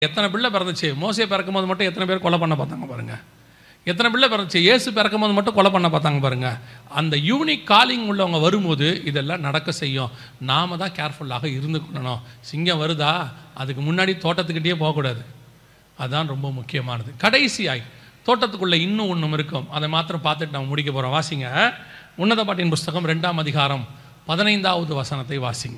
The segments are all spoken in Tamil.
எத்தனை பிள்ளை பிறந்துச்சு மோசே பிறக்கும் போது மட்டும் எத்தனை பேர் கொலை பண்ண பார்த்தாங்க பாருங்க எத்தனை பிள்ளை பிறந்துச்சு இயேசு பிறக்கும் போது மட்டும் கொலை பண்ண பார்த்தாங்க பாருங்க அந்த யூனிக் காலிங் உள்ளவங்க வரும்போது இதெல்லாம் நடக்க செய்யும் நாம தான் கேர்ஃபுல்லாக இருந்து கொள்ளணும் சிங்கம் வருதா அதுக்கு முன்னாடி தோட்டத்துக்கிட்டே போகக்கூடாது அதுதான் ரொம்ப முக்கியமானது கடைசியாய் தோட்டத்துக்குள்ளே இன்னும் ஒன்றும் இருக்கும் அதை மாத்திரம் பார்த்துட்டு நம்ம முடிக்க போகிறோம் வாசிங்க உன்னத பாட்டின் புஸ்தகம் ரெண்டாம் அதிகாரம் பதினைந்தாவது வசனத்தை வாசிங்க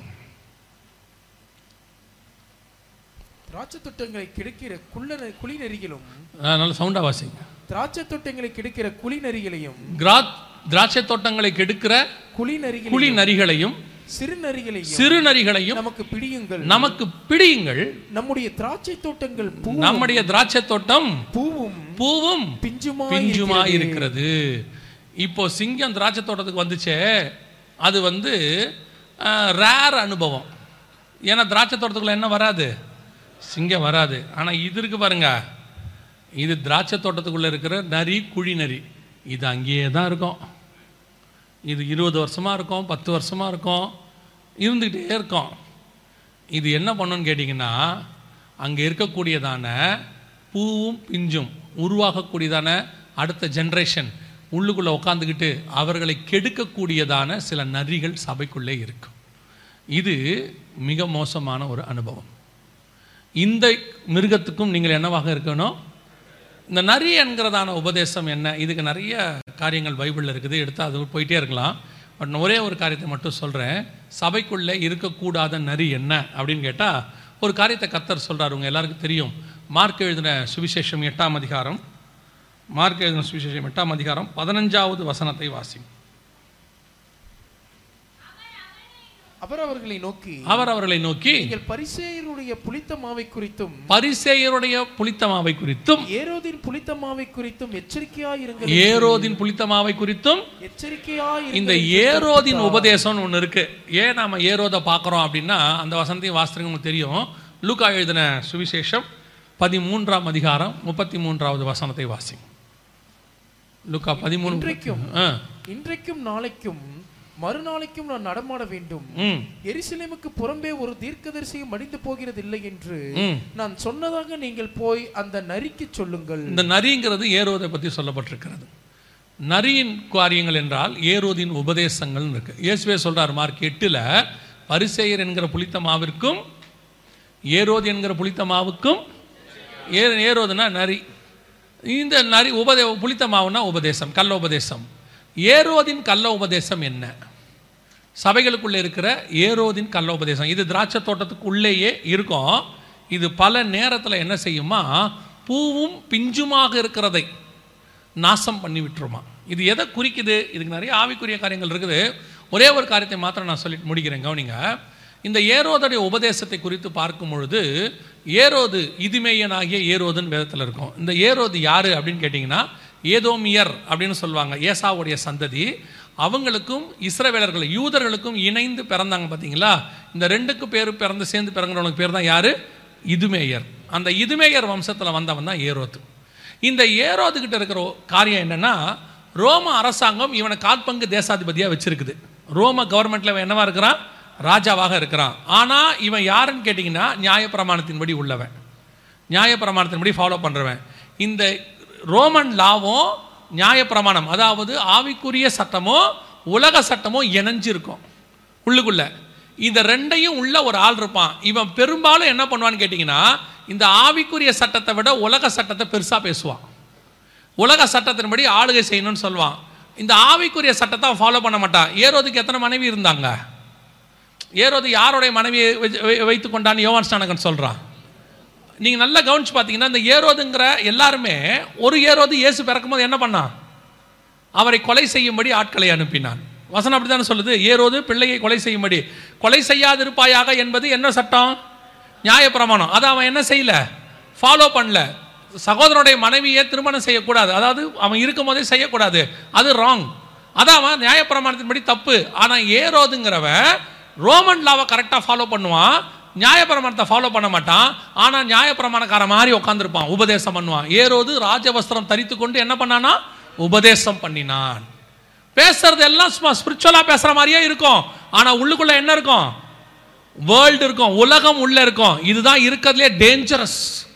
திராட்சை தோட்டங்களை கெடுக்கிற குள்ள குழி நெறிகளும் அஹ் நல்ல சவுண்டாக வாசிங்க திராட்சை தோட்டங்களை கெடுக்கிற குழி நெறிகளையும் கிரா திராட்சை தோட்டங்களை கெடுக்கிற குழி நெறிகளையும் குழி நரிகளையும் சிறு நரிகளையும் சிறு நரிகளையும் நமக்கு பிடியுங்கள் நமக்கு பிடியுங்கள் நம்முடைய திராட்சை தோட்டங்கள் பூ நம்முடைய திராட்சை தோட்டம் பூவும் பூவும் பிஞ்சுமா பிஞ்சுமா இருக்கிறது இப்போ சிங்கம் திராட்சை தோட்டத்துக்கு வந்துச்சே அது வந்து ரேர் அனுபவம் ஏன்னா திராட்சை தோட்டத்துக்குள்ள என்ன வராது சிங்கம் வராது ஆனால் இது இருக்கு பாருங்க இது திராட்சை தோட்டத்துக்குள்ள இருக்கிற நரி குழி நரி இது அங்கேயே தான் இருக்கும் இது இருபது வருஷமா இருக்கும் பத்து வருஷமா இருக்கும் இருந்துக்கிட்டே இருக்கும் இது என்ன பண்ணுன்னு கேட்டிங்கன்னா அங்கே இருக்கக்கூடியதான பூவும் பிஞ்சும் உருவாகக்கூடியதான அடுத்த ஜென்ரேஷன் உள்ளுக்குள்ளே உட்காந்துக்கிட்டு அவர்களை கெடுக்கக்கூடியதான சில நரிகள் சபைக்குள்ளே இருக்கும் இது மிக மோசமான ஒரு அனுபவம் இந்த மிருகத்துக்கும் நீங்கள் என்னவாக இருக்கணும் இந்த நரி என்கிறதான உபதேசம் என்ன இதுக்கு நிறைய காரியங்கள் பைபிளில் இருக்குது எடுத்து அது போயிட்டே இருக்கலாம் பட் நான் ஒரே ஒரு காரியத்தை மட்டும் சொல்கிறேன் சபைக்குள்ளே இருக்கக்கூடாத நரி என்ன அப்படின்னு கேட்டால் ஒரு காரியத்தை கத்தர் சொல்கிறார் உங்கள் எல்லாருக்கும் தெரியும் மார்க் எழுதின சுவிசேஷம் எட்டாம் அதிகாரம் மார்க் எழுதின சுவிசேஷம் எட்டாம் அதிகாரம் பதினஞ்சாவது வசனத்தை வாசி அவர் அவர்களை நோக்கி அவர் அவர்களை நோக்கி நீங்கள் பரிசேயருடைய புளித்த மாவை குறித்தும் பரிசேயருடைய புளித்தமாவை குறித்தும் ஏரோதின் புளித்த மாவை குறித்தும் எச்சரிக்கையாயிருங்கள் ஏரோதின் புளித்தமாவை குறித்தும் எச்சரிக்கையாயிருங்கள் இந்த ஏரோதின் உபதேசம்னு ஒன்று இருக்கு ஏன் நாம ஏரோதை பார்க்குறோம் அப்படின்னா அந்த வசனத்தையும் வாசித்தவங்க உங்களுக்கு தெரியும் லூக்கா எழுதின சுவிசேஷம் பதிமூன்றாம் அதிகாரம் முப்பத்தி மூன்றாவது வசனத்தை வாசி லூக்கா பதிமூணு இன்றைக்கும் ஆ இன்றைக்கும் நாளைக்கும் மறுநாளைக்கும் நான் நடமாட வேண்டும் ம் எருசலேமுக்கு புறம்பே ஒரு தீர்க்கதரிசியும் மடிந்து போகிறது இல்லை என்று ம் நான் சொன்னதாக நீங்கள் போய் அந்த நரிக்கு சொல்லுங்கள் இந்த நரிங்கிறது ஏரோதை பற்றி சொல்லப்பட்டிருக்கிறது நரியின் காரியங்கள் என்றால் ஏரோதின் உபதேசங்கள் இருக்கு இயேசுவே சொல்றார் மார்க் எட்டுல பரிசேயர் என்கிற புளித்த மாவிற்கும் ஏரோது என்கிற புளித்த மாவுக்கும் ஏ ஏரோதுனா நரி இந்த நரி உபதே புளித்த மாவுனா உபதேசம் கள்ள உபதேசம் ஏரோதின் கள்ள உபதேசம் என்ன சபைகளுக்குள்ளே இருக்கிற ஏரோதின் கள்ள உபதேசம் இது திராட்சை தோட்டத்துக்கு உள்ளேயே இருக்கும் இது பல நேரத்தில் என்ன செய்யுமா பூவும் பிஞ்சுமாக இருக்கிறதை நாசம் பண்ணி விட்டுருமா இது எதை குறிக்குது இதுக்கு நிறைய ஆவிக்குரிய காரியங்கள் இருக்குது ஒரே ஒரு காரியத்தை மாத்திரம் நான் சொல்லிட்டு முடிக்கிறேன் கவனிங்க இந்த ஏரோதுடைய உபதேசத்தை குறித்து பார்க்கும் பொழுது ஏரோது இதுமேயனாகிய ஏரோதுன்னு வேதத்தில் இருக்கும் இந்த ஏரோது யாரு அப்படின்னு கேட்டிங்கன்னா ஏதோமியர் அப்படின்னு சொல்லுவாங்க ஏசாவுடைய சந்ததி அவங்களுக்கும் இஸ்ரவேலர்கள் யூதர்களுக்கும் இணைந்து பிறந்தாங்க பார்த்தீங்களா இந்த ரெண்டுக்கு பேர் பிறந்து சேர்ந்து பிறங்குறவங்களுக்கு பேர் தான் யாரு இதுமேயர் அந்த இதுமேயர் வம்சத்தில் வந்தவன் தான் ஏரோது இந்த ஏரோது கிட்ட இருக்கிற காரியம் என்னன்னா ரோம அரசாங்கம் இவனை காற்பங்கு தேசாதிபதியாக வச்சிருக்குது ரோம கவர்மெண்ட்ல இவன் என்னவா இருக்கிறான் ராஜாவாக இருக்கிறான் ஆனா இவன் யாருன்னு கேட்டிங்கன்னா நியாயப்பிரமாணத்தின்படி உள்ளவன் நியாயப்பிரமாணத்தின்படி ஃபாலோ பண்றவன் இந்த ரோமன் லாவும் நியாயப்பிரமாணம் அதாவது ஆவிக்குரிய சட்டமோ உலக சட்டமோ இணைஞ்சிருக்கும் உள்ளுக்குள்ள இந்த ரெண்டையும் உள்ள ஒரு ஆள் இருப்பான் இவன் பெரும்பாலும் என்ன பண்ணுவான்னு கேட்டிங்கன்னா இந்த ஆவிக்குரிய சட்டத்தை விட உலக சட்டத்தை பெருசா பேசுவான் உலக சட்டத்தின்படி ஆளுகை செய்யணும்னு சொல்லுவான் இந்த ஆவிக்குரிய சட்டத்தை அவன் ஃபாலோ பண்ண மாட்டான் ஏரோதுக்கு எத்தனை மனைவி இருந்தாங்க ஏரோது யாருடைய மனைவியை வச்சு- வை- வைத்துக் கொண்டான்னு யோவான் ஸ்நானகன் சொல்றான் நீங்க நல்லா கவனிச்சு பார்த்தீங்கன்னா இந்த ஏரோதுங்கிற எல்லாருமே ஒரு ஏரோது இயேசு பிறக்கும்போது என்ன பண்ணான் அவரை கொலை செய்யும்படி ஆட்களை அனுப்பினான் வசனம் அப்படித்தானே சொல்லுது ஏரோது பிள்ளையை கொலை செய்யும்படி கொலை செய்யாதிருப்பாயாக என்பது என்ன சட்டம் நியாயப்பிரமாணம் அதை அவன் என்ன செய்யல ஃபாலோ பண்ணல சகோதரனுடைய மனைவியை திருமணம் செய்யக்கூடாது அதாவது அவன் இருக்கும் போதே செய்யக்கூடாது அது ராங் அதான் அவன் நியாயப்பிரமாணத்தின்படி தப்பு ஆனால் ஏரோதுங்கிறவன் ரோமன் லாவை கரெக்டாக ஃபாலோ பண்ணுவான் நியாயப்பிரமாணத்தை ஃபாலோ பண்ண மாட்டான் ஆனால் நியாயப்பிரமாணக்கார மாதிரி உட்காந்துருப்பான் உபதேசம் பண்ணுவான் ஏரோது ராஜவஸ்திரம் தரித்து கொண்டு என்ன பண்ணானா உபதேசம் பண்ணினான் பேசுறது எல்லாம் சும்மா ஸ்பிரிச்சுவலாக பேசுற மாதிரியே இருக்கும் ஆனா உள்ளுக்குள்ள என்ன இருக்கும் வேர்ல்டு இருக்கும் உலகம் உள்ள இருக்கும் இதுதான் இருக்கிறதுலே டேஞ்சரஸ்